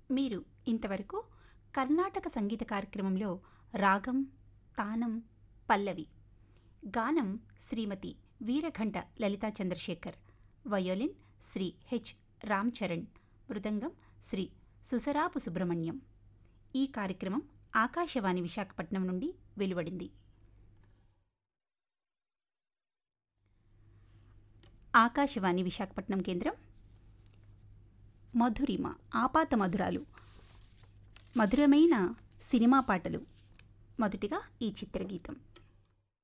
మీరు ఇంతవరకు కర్ణాటక సంగీత కార్యక్రమంలో రాగం తానం పల్లవి గానం శ్రీమతి వీరఘంట లలితా చంద్రశేఖర్ వయోలిన్ శ్రీ హెచ్ రామ్ చరణ్ మృదంగం శ్రీ సుసరాపు సుబ్రహ్మణ్యం ఈ కార్యక్రమం ఆకాశవాణి విశాఖపట్నం నుండి వెలువడింది ఆకాశవాణి విశాఖపట్నం కేంద్రం మధురిమ ఆపాత మధురాలు మధురమైన సినిమా పాటలు మొదటిగా ఈ చిత్రగీతం